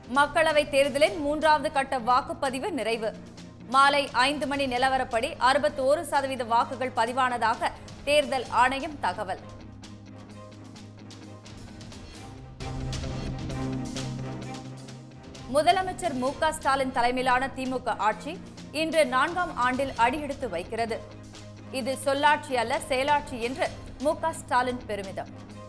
மக்களவைத் தேர்தலின் மூன்றாவது கட்ட வாக்குப்பதிவு நிறைவு மாலை ஐந்து மணி நிலவரப்படி அறுபத்தோரு சதவீத வாக்குகள் பதிவானதாக தேர்தல் ஆணையம் தகவல் முதலமைச்சர் மு க ஸ்டாலின் தலைமையிலான திமுக ஆட்சி இன்று நான்காம் ஆண்டில் அடியெடுத்து வைக்கிறது இது சொல்லாட்சி அல்ல செயலாட்சி என்று மு க ஸ்டாலின் பெருமிதம்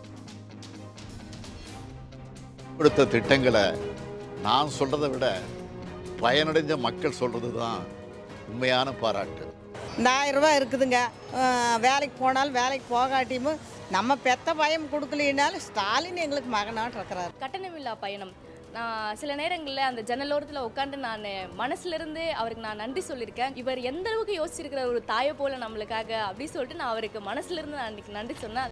கொடுத்த திட்டங்களை நான் சொல்றதை விட பயனடைஞ்ச மக்கள் சொல்றது தான் உண்மையான பாராட்டு இந்த ஆயிரம் ரூபாய் இருக்குதுங்க அஹ் வேலைக்கு போனாலும் வேலைக்கு போகாட்டியும் நம்ம பெத்த பயம் கொடுக்கலினாலும் ஸ்டாலின் எங்களுக்கு மகனாட்டு இருக்கிறார் கட்டணமில்லா பயணம் நான் சில நேரங்களில் அந்த ஜன்னலோரத்தில் உட்காந்து நான் மனசுலேருந்து அவருக்கு நான் நன்றி சொல்லியிருக்கேன் இவர் எந்த அளவுக்கு யோசிச்சிருக்கிற ஒரு தாயை போல நம்மளுக்காக அப்படி சொல்லிட்டு நான் அவருக்கு மனசுலேருந்து நான் அன்றைக்கி நன்றி சொன்னேன்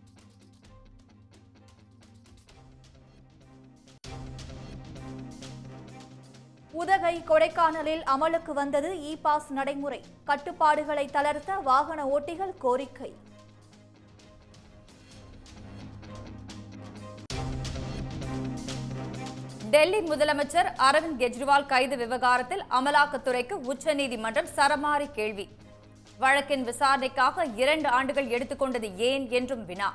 உதகை கொடைக்கானலில் அமலுக்கு வந்தது இ பாஸ் நடைமுறை கட்டுப்பாடுகளை தளர்த்த வாகன ஓட்டிகள் கோரிக்கை டெல்லி முதலமைச்சர் அரவிந்த் கெஜ்ரிவால் கைது விவகாரத்தில் அமலாக்கத்துறைக்கு உச்சநீதிமன்றம் சரமாரி கேள்வி வழக்கின் விசாரணைக்காக இரண்டு ஆண்டுகள் எடுத்துக்கொண்டது ஏன் என்றும் வினா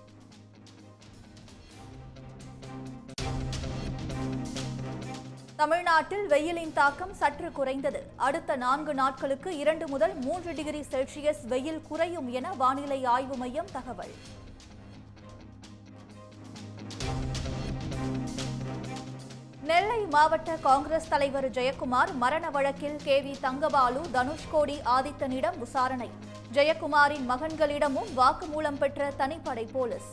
தமிழ்நாட்டில் வெயிலின் தாக்கம் சற்று குறைந்தது அடுத்த நான்கு நாட்களுக்கு இரண்டு முதல் மூன்று டிகிரி செல்சியஸ் வெயில் குறையும் என வானிலை ஆய்வு மையம் தகவல் நெல்லை மாவட்ட காங்கிரஸ் தலைவர் ஜெயக்குமார் மரண வழக்கில் கே வி தங்கபாலு தனுஷ்கோடி ஆதித்தனிடம் விசாரணை ஜெயக்குமாரின் மகன்களிடமும் வாக்குமூலம் பெற்ற தனிப்படை போலீஸ்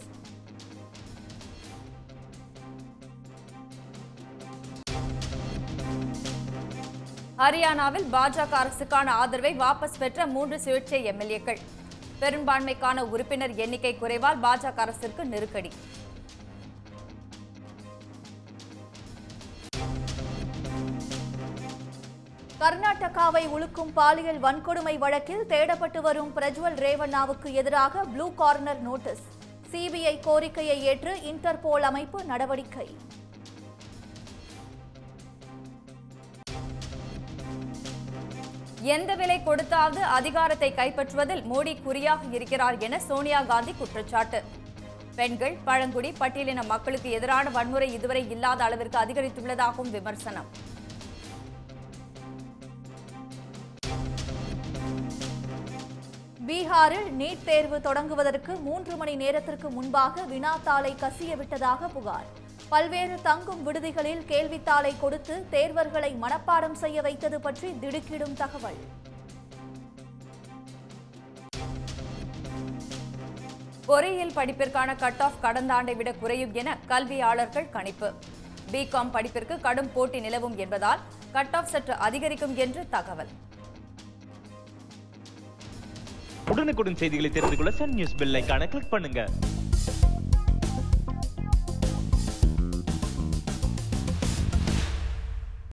ஹரியானாவில் பாஜக அரசுக்கான ஆதரவை வாபஸ் பெற்ற மூன்று சுயேட்சை எம்எல்ஏக்கள் பெரும்பான்மைக்கான உறுப்பினர் எண்ணிக்கை குறைவால் பாஜக அரசிற்கு நெருக்கடி கர்நாடகாவை உலுக்கும் பாலியல் வன்கொடுமை வழக்கில் தேடப்பட்டு வரும் பிரஜ்வல் ரேவண்ணாவுக்கு எதிராக ப்ளூ கார்னர் நோட்டீஸ் சிபிஐ கோரிக்கையை ஏற்று இன்டர்போல் அமைப்பு நடவடிக்கை எந்த விலை கொடுத்தாவது அதிகாரத்தை கைப்பற்றுவதில் மோடி குறியாக இருக்கிறார் என சோனியா காந்தி குற்றச்சாட்டு பெண்கள் பழங்குடி பட்டியலின மக்களுக்கு எதிரான வன்முறை இதுவரை இல்லாத அளவிற்கு அதிகரித்துள்ளதாகவும் விமர்சனம் பீகாரில் நீட் தேர்வு தொடங்குவதற்கு மூன்று மணி நேரத்திற்கு முன்பாக வினாத்தாளை கசிய விட்டதாக புகார் பல்வேறு தங்கும் விடுதிகளில் கேள்வித்தாளை கொடுத்து தேர்வர்களை மனப்பாடம் செய்ய வைத்தது பற்றி திடுக்கிடும் தகவல் பொறியியல் படிப்பிற்கான கட் ஆஃப் கடந்த ஆண்டை விட குறையும் என கல்வியாளர்கள் கணிப்பு பிகாம் படிப்பிற்கு கடும் போட்டி நிலவும் என்பதால் கட் ஆஃப் சற்று அதிகரிக்கும் என்று தகவல் உடனுக்குடன் செய்திகளை தெரிந்து கொள்ள சன் நியூஸ் பெல் ஐகானை கிளிக் பண்ணுங்க